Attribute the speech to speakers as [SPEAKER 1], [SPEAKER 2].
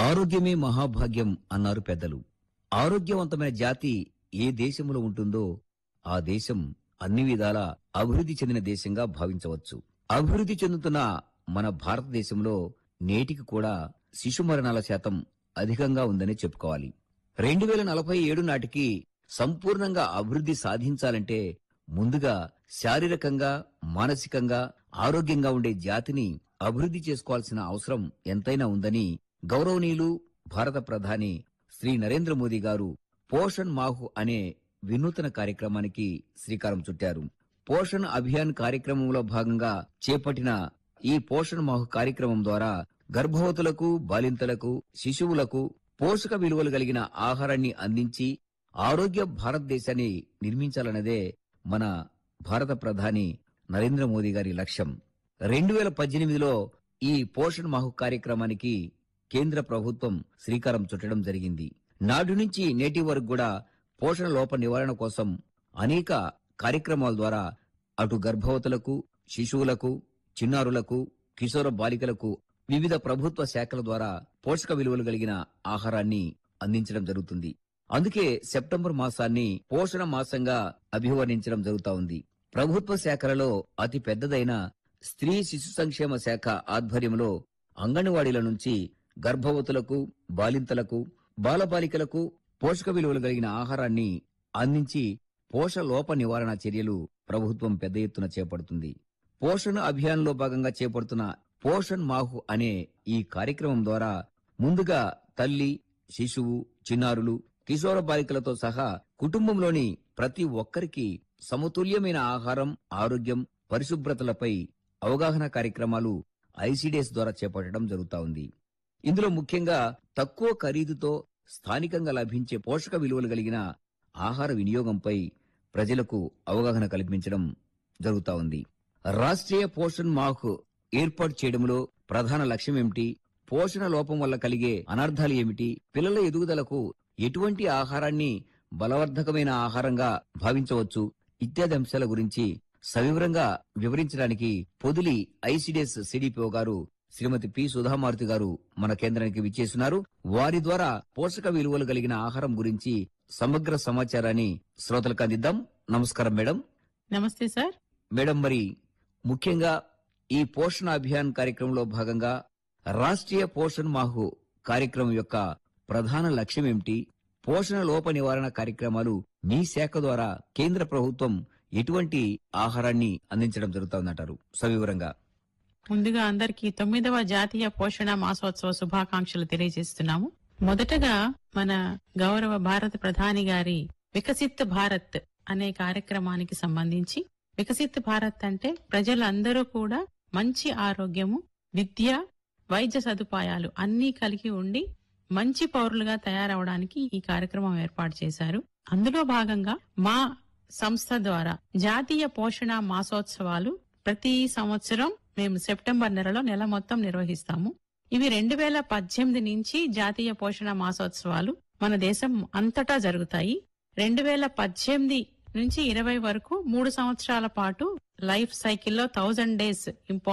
[SPEAKER 1] ఆరోగ్యమే మహాభాగ్యం అన్నారు పెద్దలు ఆరోగ్యవంతమైన జాతి ఏ దేశంలో ఉంటుందో ఆ దేశం అన్ని విధాల అభివృద్ధి చెందిన దేశంగా భావించవచ్చు అభివృద్ధి చెందుతున్న మన భారతదేశంలో నేటికి కూడా శిశు మరణాల శాతం అధికంగా ఉందని చెప్పుకోవాలి రెండు వేల నలభై ఏడు నాటికి సంపూర్ణంగా అభివృద్ధి సాధించాలంటే ముందుగా శారీరకంగా మానసికంగా ఆరోగ్యంగా ఉండే జాతిని అభివృద్ధి చేసుకోవాల్సిన అవసరం ఎంతైనా ఉందని గౌరవనీయులు భారత ప్రధాని శ్రీ నరేంద్ర మోదీ గారు పోషణ్ మాహు అనే వినూతన కార్యక్రమానికి శ్రీకారం చుట్టారు పోషణ్ అభియాన్ కార్యక్రమంలో భాగంగా చేపట్టిన ఈ పోషణ్ మాహు కార్యక్రమం ద్వారా గర్భవతులకు బాలింతలకు శిశువులకు పోషక విలువలు కలిగిన ఆహారాన్ని అందించి ఆరోగ్య భారతదేశాన్ని నిర్మించాలన్నదే మన భారత ప్రధాని నరేంద్ర మోదీ గారి లక్ష్యం రెండు వేల పద్దెనిమిదిలో ఈ పోషణ్ మాహు కార్యక్రమానికి కేంద్ర ప్రభుత్వం శ్రీకారం చుట్టడం జరిగింది నాటి నుంచి నేటి వరకు కూడా పోషణ లోప నివారణ కోసం అనేక కార్యక్రమాల ద్వారా అటు గర్భవతులకు శిశువులకు చిన్నారులకు కిశోర బాలికలకు వివిధ ప్రభుత్వ శాఖల ద్వారా పోషక విలువలు కలిగిన ఆహారాన్ని అందించడం జరుగుతుంది అందుకే సెప్టెంబర్ మాసాన్ని పోషణ మాసంగా అభివర్ణించడం జరుగుతా ఉంది ప్రభుత్వ శాఖలలో అతి పెద్దదైన స్త్రీ శిశు సంక్షేమ శాఖ ఆధ్వర్యంలో అంగన్వాడీల నుంచి గర్భవతులకు బాలింతలకు బాలబాలికలకు పోషక విలువలు కలిగిన ఆహారాన్ని అందించి పోష లోప నివారణ చర్యలు ప్రభుత్వం పెద్ద ఎత్తున చేపడుతుంది పోషణ అభియాన్లో భాగంగా చేపడుతున్న పోషణ్ మాహు అనే ఈ కార్యక్రమం ద్వారా ముందుగా తల్లి శిశువు చిన్నారులు కిశోర బాలికలతో సహా కుటుంబంలోని ప్రతి ఒక్కరికి సమతుల్యమైన ఆహారం ఆరోగ్యం పరిశుభ్రతలపై అవగాహన కార్యక్రమాలు ఐసిడిఎస్ ద్వారా చేపట్టడం జరుగుతా ఉంది ఇందులో ముఖ్యంగా తక్కువ ఖరీదుతో స్థానికంగా లభించే పోషక విలువలు కలిగిన ఆహార వినియోగంపై ప్రజలకు అవగాహన కల్పించడం జరుగుతా ఉంది రాష్ట్రీయ పోషణ్ మాహ్ ఏర్పాటు చేయడంలో ప్రధాన లక్ష్యం ఏమిటి పోషణ లోపం వల్ల కలిగే అనర్థాలు ఏమిటి పిల్లల ఎదుగుదలకు ఎటువంటి ఆహారాన్ని బలవర్ధకమైన ఆహారంగా భావించవచ్చు ఇత్యాది అంశాల గురించి సవివరంగా వివరించడానికి పొదిలి ఐసిడిఎస్ సిడిపిఓ గారు శ్రీమతి పి సుధామారుతి గారు మన కేంద్రానికి విచ్చేస్తున్నారు వారి ద్వారా పోషక విలువలు కలిగిన ఆహారం గురించి సమగ్ర సమాచారాన్ని శ్రోతలకు అందిద్దాం నమస్కారం మేడం
[SPEAKER 2] నమస్తే సార్
[SPEAKER 1] మేడం మరి ముఖ్యంగా ఈ పోషణ అభియాన్ కార్యక్రమంలో భాగంగా రాష్ట్రీయ పోషణ్ మాహు కార్యక్రమం యొక్క ప్రధాన లక్ష్యం ఏమిటి పోషణ లోప నివారణ కార్యక్రమాలు మీ శాఖ ద్వారా కేంద్ర ప్రభుత్వం ఎటువంటి ఆహారాన్ని అందించడం జరుగుతుందంటారు సవివరంగా
[SPEAKER 2] ముందుగా అందరికీ తొమ్మిదవ జాతీయ పోషణ మాసోత్సవ శుభాకాంక్షలు తెలియజేస్తున్నాము మొదటగా మన గౌరవ భారత ప్రధాని గారి వికసిత్ భారత్ అనే కార్యక్రమానికి సంబంధించి వికసిత్ భారత్ అంటే ప్రజలందరూ కూడా మంచి ఆరోగ్యము విద్య వైద్య సదుపాయాలు అన్నీ కలిగి ఉండి మంచి పౌరులుగా తయారవడానికి ఈ కార్యక్రమం ఏర్పాటు చేశారు అందులో భాగంగా మా సంస్థ ద్వారా జాతీయ పోషణ మాసోత్సవాలు ప్రతి సంవత్సరం మేము సెప్టెంబర్ నెలలో నెల మొత్తం నిర్వహిస్తాము ఇవి రెండు వేల పద్దెనిమిది నుంచి జాతీయ పోషణ మాసోత్సవాలు మన దేశం అంతటా జరుగుతాయి రెండు వేల పద్దెనిమిది నుంచి ఇరవై వరకు మూడు సంవత్సరాల పాటు లైఫ్ సైకిల్లో థౌజండ్ డేస్ ఇంపా